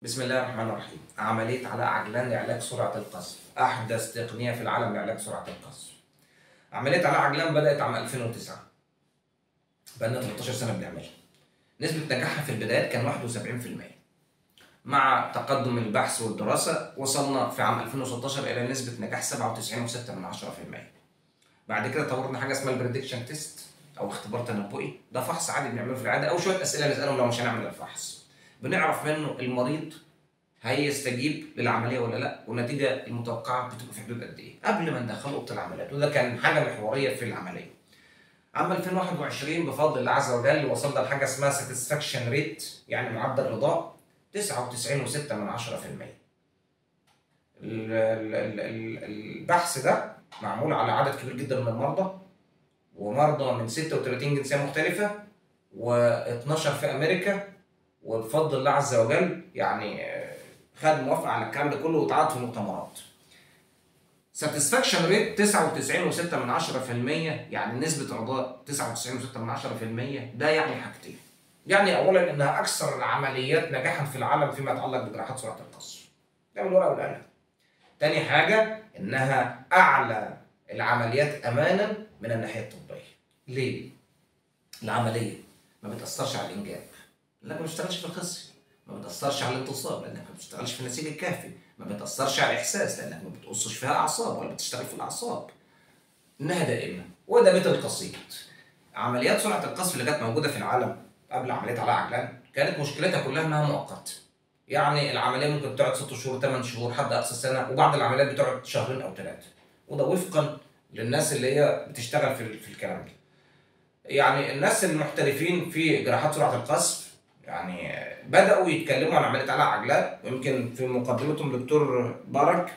بسم الله الرحمن الرحيم عملية علاء عجلان لعلاج سرعة القذف أحدث تقنية في العالم لعلاج سرعة القذف عملية علاء عجلان بدأت عام 2009 بقالنا 13 سنة بنعملها نسبة نجاحها في البدايات كان 71% مع تقدم البحث والدراسة وصلنا في عام 2016 إلى نسبة نجاح 97.6% بعد كده طورنا حاجة اسمها البريدكشن تيست أو اختبار تنبؤي ده فحص عادي بنعمله في العيادة أو شوية أسئلة نسألهم لو مش هنعمل الفحص بنعرف منه المريض هيستجيب للعمليه ولا لا والنتيجه المتوقعه بتبقى في حدود قد ايه قبل ما ندخله اوضه العمليات وده كان حاجه محوريه في العمليه عام 2021 بفضل الله عز وجل وصلنا لحاجه اسمها ساتسفاكشن ريت يعني معدل رضاء 99.6 من 10% ال- ال- ال- ال- البحث ده معمول على عدد كبير جدا من المرضى ومرضى من 36 جنسيه مختلفه و12 في امريكا وبفضل الله عز وجل يعني آه، خد موافقه على الكلام ده كله واتعرض في مؤتمرات. ساتسفاكشن ريت 99.6 من 10% يعني نسبة رضاء 99.6 من 10% ده يعني حاجتين. يعني أولا إنها أكثر العمليات نجاحا في العالم فيما يتعلق بجراحات سرعة القصر. ده بالورقة والقلم. تاني حاجة إنها أعلى العمليات أمانا من الناحية الطبية. ليه؟ العملية ما بتأثرش على الإنجاب. لانك ما بتشتغلش في الخصي ما بتاثرش على الانتصاب لانك ما بتشتغلش في النسيج الكافي ما بتاثرش على الاحساس لانك ما بتقصش فيها الاعصاب ولا بتشتغل في الاعصاب انها دائمه وده بيت القصيد عمليات سرعه القذف اللي كانت موجوده في العالم قبل عمليه علاء عجلان كانت مشكلتها كلها انها مؤقته يعني العمليه ممكن تقعد ست شهور ثمان شهور حد اقصى سنه وبعض العمليات بتقعد شهرين او ثلاثه وده وفقا للناس اللي هي بتشتغل في في الكلام ده يعني الناس المحترفين في جراحات سرعه القذف يعني بداوا يتكلموا عن عمليه علاء عجلان ويمكن في مقدمتهم دكتور بارك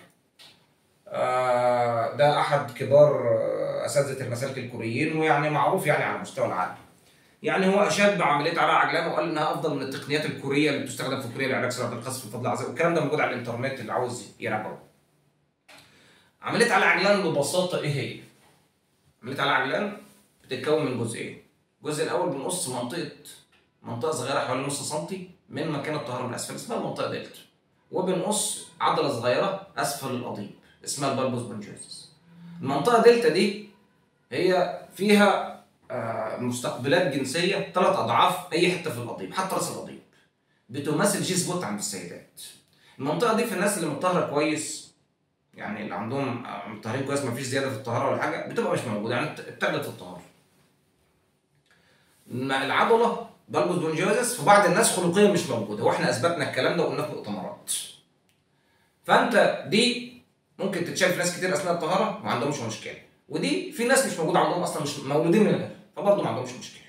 آه، ده احد كبار آه، اساتذه المسالك الكوريين ويعني معروف يعني على مستوى العالم. يعني هو اشاد بعمليه علاء عجلان وقال انها افضل من التقنيات الكوريه اللي بتستخدم في كوريا لعلاج سرعه القذف بفضل الله عز وجل والكلام ده موجود على الانترنت اللي عاوز يراجعه. عمليه علاء عجلان ببساطه ايه هي؟ عمليه علاء عجلان بتتكون من جزئين. الجزء الاول بنقص منطقه منطقه صغيره حوالي نص سنتي من مكان الطهاره من اسفل اسمها المنطقه دلتا وبنقص عضله صغيره اسفل القضيب اسمها البالبوس بونجوزس المنطقه دلتا دي هي فيها آه، مستقبلات جنسيه ثلاث اضعاف اي حته في القضيب حتى راس القضيب بتمثل جي سبوت عند السيدات المنطقه دي في الناس اللي مطهره كويس يعني اللي عندهم آه، مطهرين كويس مفيش زياده في الطهاره ولا حاجه بتبقى مش موجوده يعني ابتعدت الطهاره مع العضله بلبس بونجوزس في بعض الناس خلقيا مش موجوده واحنا اثبتنا الكلام ده وقلنا في مؤتمرات فانت دي ممكن تتشاف في ناس كتير اثناء الطهاره ما عندهمش مشكله ودي في ناس مش موجوده عندهم اصلا مش مولودين من غيرها فبرضه ما عندهمش مشكله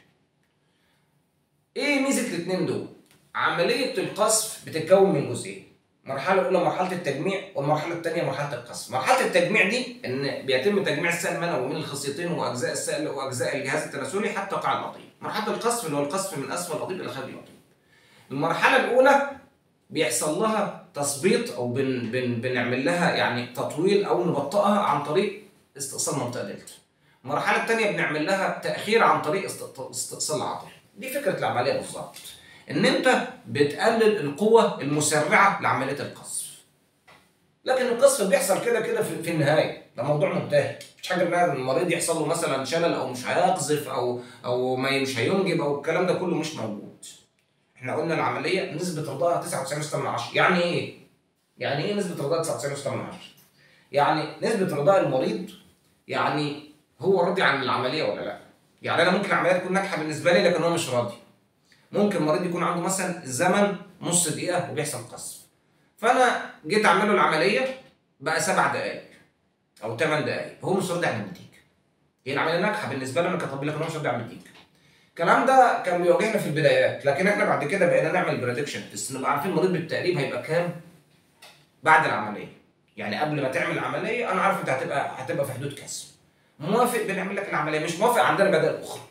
ايه ميزه الاثنين دول عمليه القذف بتتكون من جزئين المرحله الاولى مرحله التجميع والمرحله الثانيه مرحله القذف مرحله التجميع دي ان بيتم تجميع السائل المنوي من الخصيتين واجزاء السائل واجزاء الجهاز التناسلي حتى قاع القضيب مرحله القذف اللي هو القذف من اسفل القضيب الى خارج القضيب المرحله الاولى بيحصل لها تثبيط او بن بن بنعمل لها يعني تطويل او نبطئها عن طريق استئصال منطقه دلتا المرحله الثانيه بنعمل لها تاخير عن طريق است- استئصال العضله دي فكره العمليه بالظبط ان انت بتقلل القوه المسرعه لعمليه القذف لكن القذف بيحصل كده كده في, في النهايه ده موضوع منتهي مش حاجه ان المريض يحصل له مثلا شلل او مش هيقذف او او ما مش هينجب او الكلام ده كله مش موجود احنا قلنا العمليه نسبه رضاها 99.6 من 10 يعني ايه يعني ايه نسبه رضاها 99.6 من 10 يعني نسبه رضاء المريض يعني هو راضي عن العمليه ولا لا يعني انا ممكن العمليه تكون ناجحه بالنسبه لي لكن هو مش راضي ممكن مريض يكون عنده مثلا زمن نص دقيقه وبيحصل قذف فانا جيت اعمل له العمليه بقى سبع دقائق او ثمان دقائق هو مش راضي عن النتيجه هي العمليه ناجحه بالنسبه لنا كطبيب لكن هو مش راضي عن النتيجه الكلام ده كان بيواجهنا في البدايات لكن احنا بعد كده بقينا نعمل بريدكشن تست نبقى عارفين المريض بالتقريب هيبقى كام بعد العمليه يعني قبل ما تعمل العمليه انا عارف انت هتبقى هتبقى في حدود كذا موافق بنعمل لك العمليه مش موافق عندنا بدائل اخرى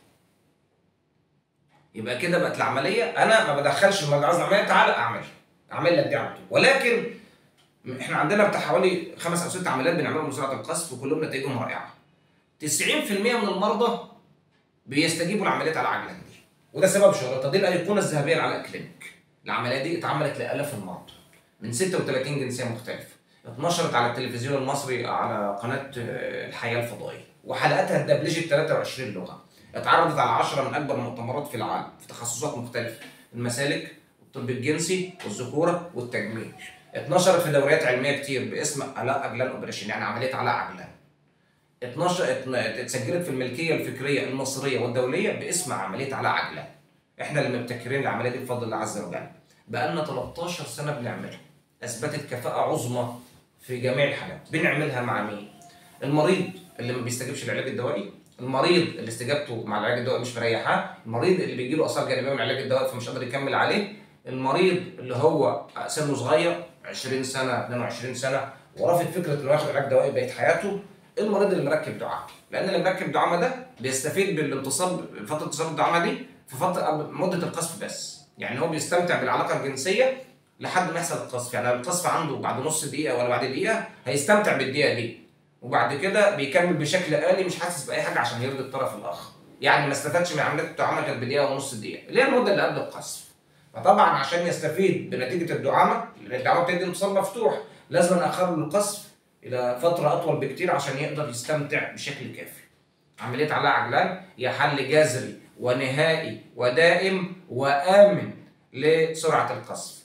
يبقى كده بقت العمليه انا ما بدخلش المريض عايز العمليه تعالى اعمل اعمل لك دي على طول ولكن احنا عندنا بتاع حوالي خمس او ست عمليات بنعملهم بسرعه القذف وكلهم نتائجهم رائعه 90% من المرضى بيستجيبوا لعمليات على عجلان دي وده سبب شهرتها دي الايقونه الذهبيه لعلاء كلينيك العمليه دي اتعملت لالاف المرضى من 36 جنسيه مختلفه اتنشرت على التلفزيون المصري على قناه آه، الحياه الفضائيه وحلقاتها اتدبلجت 23 لغه اتعرضت على 10 من اكبر المؤتمرات في العالم في تخصصات مختلفه المسالك والطب الجنسي والذكوره والتجميل اتنشرت في دوريات علميه كتير باسم علاء عجلان اوبريشن يعني عمليه علاء عجلان 12 اتن- اتسجلت في الملكيه الفكريه المصريه والدوليه باسم عمليه علاء عجلان احنا اللي مبتكرين العمليه دي بفضل الله عز وجل بقالنا 13 سنه بنعملها اثبتت كفاءه عظمى في جميع الحالات بنعملها مع مين المريض اللي ما بيستجيبش للعلاج الدوائي المريض اللي استجابته مع العلاج الدوائي مش مريحاه المريض اللي بيجي له اثار جانبيه من العلاج الدوائي فمش قادر يكمل عليه المريض اللي هو سنه صغير 20 سنه 22 سنه ورافض فكره انه ياخد علاج دوائي بقيه حياته المريض اللي مركب دعامه لان اللي مركب دعامه ده بيستفيد بالانتصاب فتره انتصاب الدعامه دي في فتره مده القذف بس يعني هو بيستمتع بالعلاقه الجنسيه لحد ما يحصل القذف يعني القذف عنده بعد نص دقيقه ولا بعد دقيقه هيستمتع بالدقيقه دي وبعد كده بيكمل بشكل آلي مش حاسس بأي حاجة عشان يرضي الطرف الآخر يعني ما استفادش من عملية الدعامة كانت بدقيقة ونص دقيقة اللي هي المدة اللي قبل القذف فطبعا عشان يستفيد بنتيجة الدعامة لأن الدعامة بتدي انتصاب مفتوح لازم أخر له القذف إلى فترة أطول بكتير عشان يقدر يستمتع بشكل كافي عملية علاء عجلان هي حل جذري ونهائي ودائم وآمن لسرعة القذف